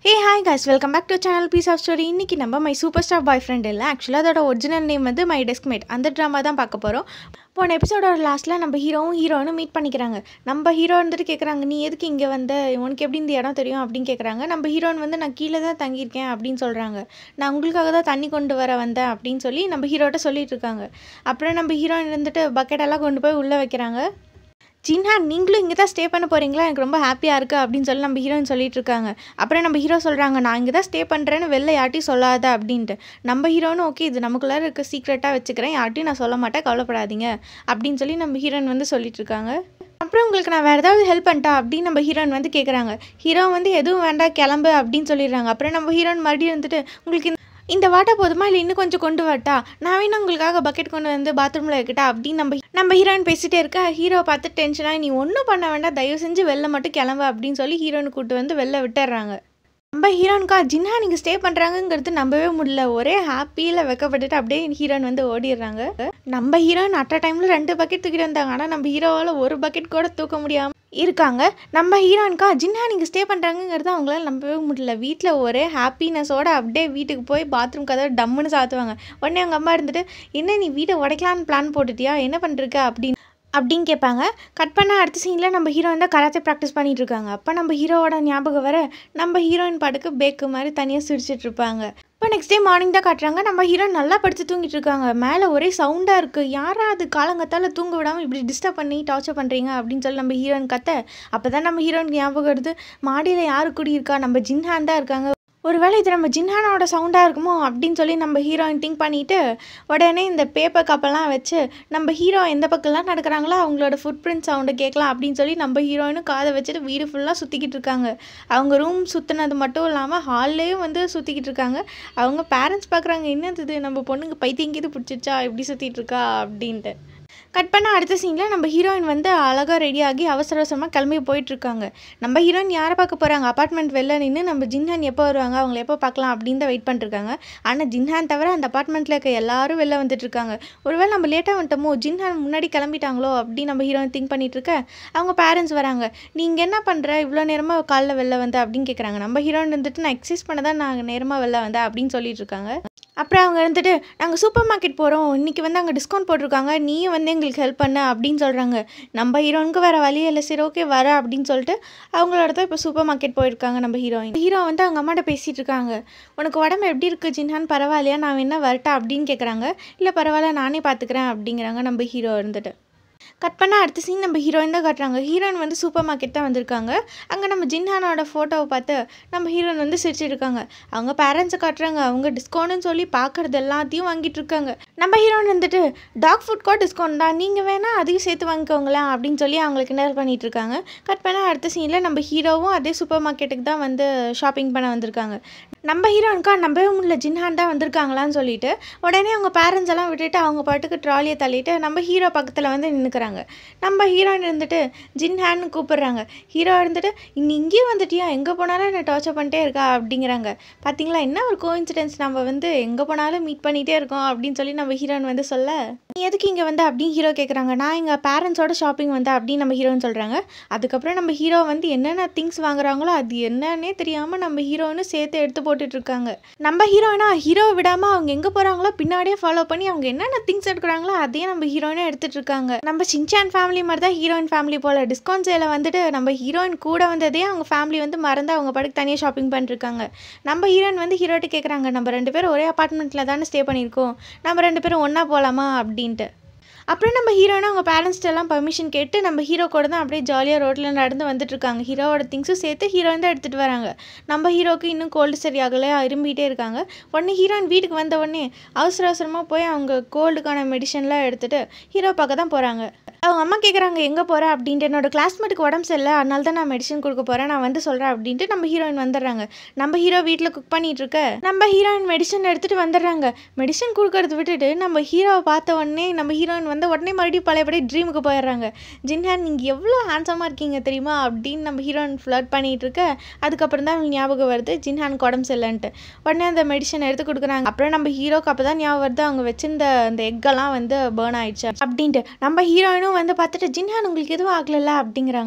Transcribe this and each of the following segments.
hey hi guys welcome back to channel piece of story இன்றைக்கி நம்ம my super star boy friend இல்லை ஆக்சுவலாக அதோட ஒரிஜினல் நேம் வந்து மை டெஸ்க்மேட் அந்த ட்ராமா தான் பார்க்க போகிறோம் போன எபிசோடோட லாஸ்ட்டில் நம்ம ஹீரோவும் ஹீரோனும் மீட் பண்ணிக்கிறாங்க நம்ம ஹீரோ வந்துட்டு கேட்குறாங்க நீ எதுக்கு இங்கே வந்த உனக்கு எப்படி இந்த இடம் தெரியும் அப்படின்னு கேட்குறாங்க நம்ம ஹீரோயின் வந்து நான் கீழே தான் தங்கியிருக்கேன் அப்படின்னு சொல்கிறாங்க நான் உங்களுக்காக தான் தண்ணி கொண்டு வர வந்தேன் அப்படின்னு சொல்லி நம்ம ஹீரோட்ட சொல்லிட்டு இருக்காங்க அப்புறம் நம்ம ஹீரோயின் இருந்துட்டு பக்கெட்டெல்லாம் கொண்டு போய் உள்ளே வைக்கிறாங்க ஜின்ஹான் நீங்களும் இங்கே தான் ஸ்டே பண்ண போகிறீங்களா எனக்கு ரொம்ப ஹாப்பியாக இருக்குது அப்படின்னு சொல்லி நம்ம ஹீரோயின் சொல்லிட்டு இருக்காங்க அப்புறம் நம்ம ஹீரோ சொல்கிறாங்க நான் இங்கே தான் ஸ்டே பண்ணுறேன்னு வெளில யார்ட்டையும் சொல்லாத அப்படின்ட்டு நம்ம ஹீரோனும் ஓகே இது நமக்குள்ளார இருக்க சீக்ரெட்டாக வச்சுக்கிறேன் யார்ட்டையும் நான் சொல்ல மாட்டேன் கவலைப்படாதீங்க அப்படின்னு சொல்லி நம்ம ஹீரோயின் வந்து சொல்லிட்டு இருக்காங்க அப்புறம் உங்களுக்கு நான் வேறு ஏதாவது ஹெல்ப் பண்ணிட்டா அப்படின்னு நம்ம ஹீரோயின் வந்து கேட்குறாங்க ஹீரோ வந்து எதுவும் வேண்டாம் கிளம்பு அப்படின்னு சொல்லிடுறாங்க அப்புறம் நம்ம ஹீரோயின் மறுபடியும் வந்துட்டு உங்களுக்கு இந்த இந்த வாட்டர் போதுமா இல்லை இன்னும் கொஞ்சம் கொண்டு வரட்டா நான் வேணும் உங்களுக்காக பக்கெட் கொண்டு வந்து பாத்ரூமில் இருக்கட்டா அப்படின்னு நம்ம நம்ம ஹீரோயின் பேசிகிட்டே இருக்க ஹீரோ பார்த்து டென்ஷனாக நீ ஒன்றும் பண்ண வேண்டாம் தயவு செஞ்சு வெளில மட்டும் கிளம்பு அப்படின்னு சொல்லி ஹீரோயின் கூட்டு வந்து வெளில விட்டுறாங்க நம்ம ஹீரோனுக்கா ஜின்னா நீங்கள் ஸ்டே பண்ணுறாங்கங்கிறது நம்பவே முடியல ஒரே ஹாப்பியில் வெக்கப்பட்டுட்டு அப்படியே ஹீரோயின் வந்து ஓடிடுறாங்க நம்ம ஹீரோயின் அட் அ டைமில் ரெண்டு பக்கெட் தூக்கிட்டு வந்தாங்க ஆனால் நம்ம ஹீரோவால் ஒரு பக்கெட் கூட தூக்க முடியாமல் இருக்காங்க நம்ம ஹீரோயின்க்கா ஜின்னா நீங்கள் ஸ்டே பண்ணுறாங்கங்கிறது அவங்களால நம்பவே முடியல வீட்டில் ஒரே ஹாப்பினஸோட அப்படியே வீட்டுக்கு போய் பாத்ரூம் கதவை டம்முன்னு சாத்துவாங்க உடனே அவங்க அம்மா இருந்துட்டு என்ன நீ வீட்டை உடைக்கலான்னு பிளான் போட்டுட்டியா என்ன பண்ணிருக்க அப்படின்னு அப்படின்னு கேட்பாங்க கட் பண்ண அடுத்த சீனில் நம்ம ஹீரோயின் தான் கராத்தே ப்ராக்டிஸ் பண்ணிட்டு இருக்காங்க அப்போ நம்ம ஹீரோவோட ஞாபகம் வர நம்ம ஹீரோயின் பாட்டுக்கு பேக்கு மாதிரி தனியாக சிரிச்சிட்டு இருப்பாங்க இப்போ நெக்ஸ்ட் டே மார்னிங் தான் காட்டுறாங்க நம்ம ஹீரோயின் நல்லா படுத்து தூங்கிட்டு இருக்காங்க மேலே ஒரே சவுண்டாக இருக்குது யாரா அது காலங்கத்தால் தூங்க விடாமல் இப்படி டிஸ்டர்ப் பண்ணி டார்ச்சர் பண்ணுறீங்க அப்படின்னு சொல்லி நம்ம ஹீரோயின் கத்த அப்போ தான் நம்ம ஹீரோயின் ஞாபகம் வருது மாடியில் யாரு கூடி இருக்கா நம்ம ஜின்ஹான் தான் இருக்காங்க ஒருவேளை இது நம்ம ஜின்ஹானோட சவுண்டாக இருக்குமோ அப்படின்னு சொல்லி நம்ம ஹீரோயின் திங்க் பண்ணிவிட்டு உடனே இந்த பேப்பர் கப்பெல்லாம் வச்சு நம்ம ஹீரோ எந்த பக்கம்லாம் நடக்கிறாங்களோ அவங்களோட ஃபுட் பிரிண்ட் சவுண்டை கேட்கலாம் அப்படின்னு சொல்லி நம்ம ஹீரோயினும் காதை வச்சுட்டு வீடு ஃபுல்லாக சுற்றிக்கிட்டு இருக்காங்க அவங்க ரூம் சுற்றினது மட்டும் இல்லாமல் ஹால்லேயும் வந்து சுற்றிக்கிட்டு இருக்காங்க அவங்க பேரண்ட்ஸ் பார்க்குறாங்க என்னது இது நம்ம பொண்ணுங்க பைத்தியம் கீது பிடிச்சிச்சா இப்படி சுற்றிட்டு இருக்கா அப்படின்ட்டு கட் பண்ண அடுத்த சீனில் நம்ம ஹீரோயின் வந்து அழகாக ரெடியாகி அவசர அவசரமாக கிளம்பி போயிட்டுருக்காங்க நம்ம ஹீரோயின் யாரை பார்க்க போகிறாங்க அப்பார்ட்மெண்ட் வெளில நின்று நம்ம ஜின்ஹான் எப்போ வருவாங்க அவங்கள எப்போ பார்க்கலாம் அப்படின்னு தான் வெயிட் பண்ணிருக்காங்க ஆனால் ஜின்ஹான் தவிர அந்த அப்பார்ட்மெண்ட்டில் இருக்க எல்லாரும் வெளில வந்துட்டு இருக்காங்க ஒருவேளை நம்ம லேட்டாக வந்துட்டோமோ ஜின்ஹான் முன்னாடி கிளம்பிட்டாங்களோ அப்படின்னு நம்ம ஹீரோயின் திங்க் பண்ணிட்டு இருக்க அவங்க பேரண்ட்ஸ் வராங்க நீங்கள் என்ன பண்ணுற இவ்வளோ நேரமாக காலைல வெளில வந்த அப்படின்னு கேட்குறாங்க நம்ம ஹீரோயின் வந்துட்டு நான் எக்ஸசைஸ் பண்ண தான் நான் நேரமாக வெளில வந்தேன் அப்படின்னு சொல்லிட்டு இருக்காங்க அப்புறம் அவங்க இருந்துட்டு நாங்கள் சூப்பர் மார்க்கெட் போகிறோம் இன்றைக்கி வந்து அங்கே டிஸ்கவுண்ட் போட்டிருக்காங்க நீயும் வந்து எங்களுக்கு ஹெல்ப் பண்ண அப்படின்னு சொல்கிறாங்க நம்ம ஹீரோனுக்கு வேறு வழியே இல்லை சரி ஓகே வர அப்படின்னு சொல்லிட்டு அவங்களோட தான் இப்போ சூப்பர் மார்க்கெட் போயிருக்காங்க நம்ம ஹீரோயின் ஹீரோ வந்து அவங்க அம்மாட்ட பேசிகிட்டு இருக்காங்க உனக்கு உடம்பு எப்படி இருக்குது ஜின்ஹான் பரவாயில்லையா நான் வேணா வரட்டா அப்படின்னு கேட்குறாங்க இல்லை பரவாயில்ல நானே பார்த்துக்கிறேன் அப்படிங்கிறாங்க நம்ம ஹீரோ இருந்துட்டு கட் பண்ண அடுத்த சீன் நம்ம ஹீரோயின் தான் காட்டுறாங்க ஹீரோயின் வந்து சூப்பர் மார்க்கெட் தான் வந்திருக்காங்க அங்கே நம்ம ஜின்ஹானோட ஃபோட்டோவை பார்த்து நம்ம ஹீரோயின் வந்து சிரிச்சிட்டு இருக்காங்க அவங்க பேரண்ட்ஸை காட்டுறாங்க அவங்க டிஸ்கவுண்ட்னு சொல்லி பார்க்குறது எல்லாத்தையும் வாங்கிட்டு இருக்காங்க நம்ம ஹீரோயின் வந்துட்டு டாக் ஃபுட் கூட டிஸ்கவுண்ட் தான் நீங்கள் வேணால் அதையும் சேர்த்து வாங்கிக்கோங்களேன் அப்படின்னு சொல்லி அவங்களுக்கு நேர் பண்ணிட்டு இருக்காங்க கட் பண்ண அடுத்த சீனில் நம்ம ஹீரோவும் அதே சூப்பர் மார்க்கெட்டுக்கு தான் வந்து ஷாப்பிங் பண்ண வந்திருக்காங்க நம்ம ஹீரோனுக்கா நம்பவே முடியல ஜின்ஹான் தான் வந்திருக்காங்களான்னு சொல்லிட்டு உடனே அவங்க பேரண்ட்ஸ் எல்லாம் விட்டுட்டு அவங்க பாட்டுக்கு ட்ராலியை தள்ளிட்டு நம்ம ஹீரோ பக்கத்தில் வந்து நின்றுக்கிறாங்க நம்ம ஹீரோயின் இருந்துட்டு ஜின்ஹான்னு கூப்பிடுறாங்க ஹீரோ இருந்துட்டு இன்னி இங்கேயும் வந்துட்டியா எங்கே போனாலும் என்னை டார்ச்சர் பண்ணிட்டே இருக்கா அப்படிங்கிறாங்க பார்த்தீங்களா என்ன ஒரு கோஇன்சிடென்ஸ் நம்ம வந்து எங்கே போனாலும் மீட் பண்ணிகிட்டே இருக்கோம் அப்படின்னு சொல்லி நம்ம ஹீரோயின் வந்து சொல்ல நீ எதுக்கு இங்கே வந்து அப்படின்னு ஹீரோ கேட்குறாங்க நான் எங்கள் பேரண்ட்ஸோட ஷாப்பிங் வந்தேன் அப்படின்னு நம்ம ஹீரோன்னு சொல்கிறாங்க அதுக்கப்புறம் நம்ம ஹீரோ வந்து என்னென்ன திங்ஸ் வாங்குறாங்களோ அது என்னன்னே தெரியாமல் நம்ம ஹீரோன்னு சேர்த்து எடுத்து போட்டுட்டு இருக்காங்க நம்ம ஹீரோயினா ஹீரோ விடாமல் அவங்க எங்கே போகிறாங்களோ பின்னாடியே ஃபாலோ பண்ணி அவங்க என்னென்ன திங்ஸ் எடுக்கிறாங்களோ அதையே நம்ம ஹீரோயினா எடுத்துட்டு இருக்காங்க நம்ம சின்சான் ஃபேமிலி மாதிரி தான் ஹீரோயின் ஃபேமிலி போல் டிஸ்கவுண்ட் சேலை வந்துட்டு நம்ம ஹீரோயின் கூட வந்ததே அவங்க ஃபேமிலி வந்து மறந்து அவங்க படுக்கு தனியாக ஷாப்பிங் பண்ணிருக்காங்க நம்ம ஹீரோயின் வந்து ஹீரோட்ட கேட்குறாங்க நம்ம ரெண்டு பேரும் ஒரே அப்பார்ட்மெண்ட்டில் தானே ஸ்டே பண்ணியிருக்கோம் நம்ம ரெண்டு பேரும் ஒன்றா போகலாமா அப்படின்ட்டு அப்புறம் நம்ம ஹீரோனா அவங்க பேரண்ட்ஸ்ட்ட எல்லாம் பர்மிஷன் கேட்டு நம்ம ஹீரோ கூட தான் அப்படியே ஜாலியாக ரோட்டில் நடந்து வந்துட்டு இருக்காங்க ஹீரோவோட திங்ஸும் சேர்த்து ஹீரோயின் தான் எடுத்துகிட்டு வராங்க நம்ம ஹீரோக்கு இன்னும் கோல்டு சரியாகலை இரும்பிகிட்டே இருக்காங்க உடனே ஹீரோயின் வீட்டுக்கு வந்த உடனே அவசர அவசரமாக போய் அவங்க கோல்டுக்கான மெடிசன்லாம் எடுத்துகிட்டு ஹீரோ பார்க்க தான் போகிறாங்க அவங்க அம்மா கேட்குறாங்க எங்கே போகிற அப்படின்ட்டு என்னோட கிளாஸ்மேட்டுக்கு உடம்பு சரியில்லை அதனால தான் நான் மெடிசன் கொடுக்க போகிறேன் நான் வந்து சொல்கிறேன் அப்படின்ட்டு நம்ம ஹீரோயின் வந்துடுறாங்க நம்ம ஹீரோ வீட்டில் குக் பண்ணிட்டு இருக்க நம்ம ஹீரோயின் மெடிசன் எடுத்துகிட்டு வந்துடுறாங்க மெடிசன் கொடுக்கறத விட்டுட்டு நம்ம ஹீரோவை பார்த்த உடனே நம்ம ஹீரோயின் வந்து உடனே மறுபடியும் பழையபடி ட்ரீமுக்கு போயிடுறாங்க ஜின்ஹான் நீங்கள் எவ்வளோ ஹேண்ட்ஸமாக இருக்கீங்க தெரியுமா அப்படின்னு நம்ம ஹீரோயின் ஃப்ளட் பண்ணிகிட்டு இருக்க அதுக்கப்புறம் தான் அவங்களுக்கு ஞாபகம் வருது ஜின்ஹானுக்கு உடம்பு சரியில்லைன்ட்டு உடனே அந்த மெடிசன் எடுத்து கொடுக்குறாங்க அப்புறம் நம்ம ஹீரோக்கு அப்போ தான் ஞாபகம் வருது அவங்க வச்சிருந்த அந்த எக்கெல்லாம் வந்து பேர்ன் ஆயிடுச்சு அப்படின்ட்டு நம்ம ஹீரோயினும் வந்து பார்த்துட்டு ஜின்ஹான் உங்களுக்கு எதுவும் ஆகலைல்ல அப்படிங்கிறாங்க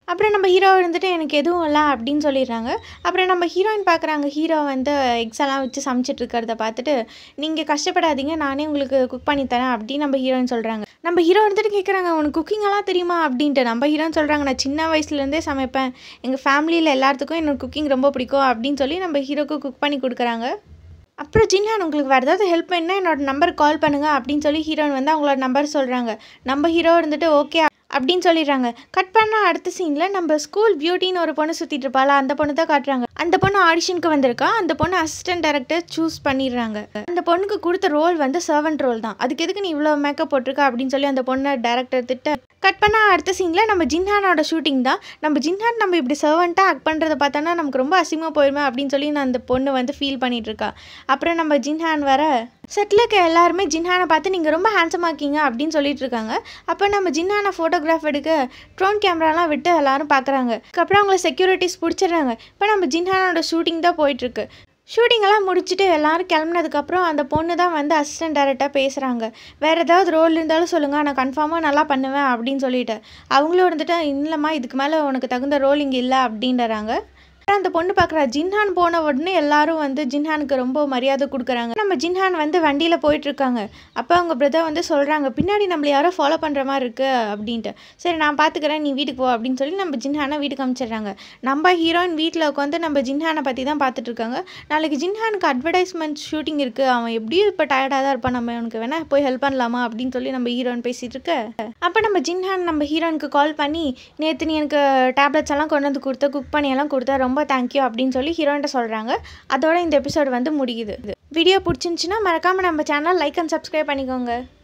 அப்புறம் நம்ம ஹீரோ இருந்துட்டு எனக்கு எதுவும் இல்லை அப்படின்னு சொல்லிடுறாங்க அப்புறம் நம்ம ஹீரோயின் பார்க்குறாங்க ஹீரோ வந்து எக்ஸ் எல்லாம் வச்சு சமைச்சிட்டு இருக்கிறத பார்த்துட்டு நீங்கள் கஷ்டப்படாதீங்க நானே உங்களுக்கு குக் பண்ணி தரேன் அப்படின்னு நம்ம ஹீரோயின் சொல்கிறாங்க நம்ம ஹீரோ இருந்துட்டு கேட்குறாங்க உனக்கு குக்கிங் எல்லாம் தெரியுமா அப்படின்ட்டு நம்ம ஹீரோன்னு சொல்கிறாங்க நான் சின்ன வயசுலேருந்தே சமைப்பேன் எங்கள் ஃபேமிலியில் எல்லாத்துக்கும் என்னோட குக்கிங் ரொம்ப பிடிக்கும் அப்படின்னு சொல்லி நம்ம ஹீரோக்கு குக் பண்ணி கொடுக்குறாங்க அப்புறம் ஜின்ஹான் உங்களுக்கு வேறு ஏதாவது ஹெல்ப் வேணுன்னா என்னோட நம்பருக்கு கால் பண்ணுங்க அப்படின்னு சொல்லி ஹீரோயின் வந்து அவங்களோட நம்பர் சொல்கிறாங்க நம்ம ஹீரோ இருந்துட்டு ஓகே அப்படின்னு சொல்லிடுறாங்க கட் பண்ண அடுத்த சீனில் நம்ம ஸ்கூல் பியூட்டின்னு ஒரு பொண்ணு சுற்றிட்டு இருப்பாள் அந்த பொண்ணு தான் காட்டுறாங்க அந்த பொண்ணு ஆடிஷனுக்கு வந்திருக்கா அந்த பொண்ணு அசிஸ்டன்ட் டைரக்டர் சூஸ் பண்ணிடுறாங்க அந்த பொண்ணுக்கு கொடுத்த ரோல் வந்து சர்வன்ட் ரோல் தான் அதுக்கு எதுக்கு நீ இவ்வளோ மேக்கப் போட்டிருக்க அப்படின்னு சொல்லி அந்த பொண்ணை டேரக்டர் திட்ட கட் பண்ண அடுத்த சீனில் நம்ம ஜின்ஹானோட ஷூட்டிங் தான் நம்ம ஜின்ஹான் நம்ம இப்படி சர்வெண்ட்டாக ஆக்ட் பண்ணுறத பார்த்தோன்னா நமக்கு ரொம்ப அசிங்கமாக போயிருமே அப்படின்னு சொல்லி நான் அந்த பொண்ணு வந்து ஃபீல் பண்ணிட்டு இருக்கா அப்புறம் நம்ம ஜின்ஹான் வர செட்டில் இருக்க எல்லாருமே ஜின்ஹானை பார்த்து நீங்கள் ரொம்ப ஹேண்ட்ஸமாக இருக்கீங்க அப்படின்னு சொல்லிட்டு இருக்காங்க அப்போ நம்ம ஜின்ஹானை ஃபோட்டோகிராஃப் எடுக்க ட்ரோன் கேமராலாம் விட்டு எல்லாரும் பார்க்குறாங்க அதுக்கப்புறம் அவங்கள செக்யூரிட்டிஸ் பிடிச்சிடுறாங்க இப்போ நம்ம ஜின்ஹானோட ஷூட்டிங் தான் போயிட்டுருக்கு ஷூட்டிங்கெல்லாம் முடிச்சுட்டு எல்லாரும் கிளம்புனதுக்கப்புறம் அந்த பொண்ணு தான் வந்து அசிஸ்டன்ட் டேரக்டாக பேசுகிறாங்க வேறு ஏதாவது ரோல் இருந்தாலும் சொல்லுங்கள் நான் கன்ஃபார்மாக நல்லா பண்ணுவேன் அப்படின்னு சொல்லிட்டு அவங்களும் இருந்துட்டு இல்லைம்மா இதுக்கு மேலே உனக்கு தகுந்த ரோல் இங்கே இல்லை அப்படின்றாங்க அப்புறம் அந்த பொண்ணு பார்க்குறா ஜின்ஹான் போன உடனே எல்லாரும் வந்து ஜின்ஹானுக்கு ரொம்ப மரியாதை கொடுக்குறாங்க நம்ம ஜின்ஹான் வந்து வண்டியில் போயிட்டு இருக்காங்க அப்போ அவங்க பிரதர் வந்து சொல்கிறாங்க பின்னாடி நம்மளை யாரோ ஃபாலோ பண்ணுற மாதிரி இருக்கு அப்படின்ட்டு சரி நான் பார்த்துக்கிறேன் நீ வீட்டுக்கு போ அப்படின்னு சொல்லி நம்ம ஜின்ஹானை வீட்டுக்கு அனுப்பிச்சிடுறாங்க நம்ம ஹீரோயின் வீட்டில் உட்காந்து நம்ம ஜின்ஹானை பற்றி தான் பார்த்துட்டு இருக்காங்க நாளைக்கு ஜின்ஹானுக்கு அட்வர்டைஸ்மெண்ட் ஷூட்டிங் இருக்குது அவன் எப்படியும் இப்போ டயர்டாக தான் இருப்பான் நம்ம அவனுக்கு வேணா போய் ஹெல்ப் பண்ணலாமா அப்படின்னு சொல்லி நம்ம ஹீரோயின் பேசிகிட்டு இருக்க அப்போ நம்ம ஜின்ஹான் நம்ம ஹீரோயினுக்கு கால் பண்ணி நேற்று நீ எனக்கு டேப்லெட்ஸ் எல்லாம் கொண்டு வந்து கொடுத்த குக் பண்ணி எல்லாம் கொடுத்தா ரொம்ப தேங்க்யூ அப்படின்னு சொல்லி ஹீரோயின்ட்ட சொல்கிறாங்க அதோட இந்த எபிசோட் வந்து முடியுது வீடியோ பிடிச்சிருந்துச்சின்னா மறக்காமல் நம்ம சேனல் லைக் அண்ட் சப்ஸ்கிரைப் பண்ணிக்கோங்க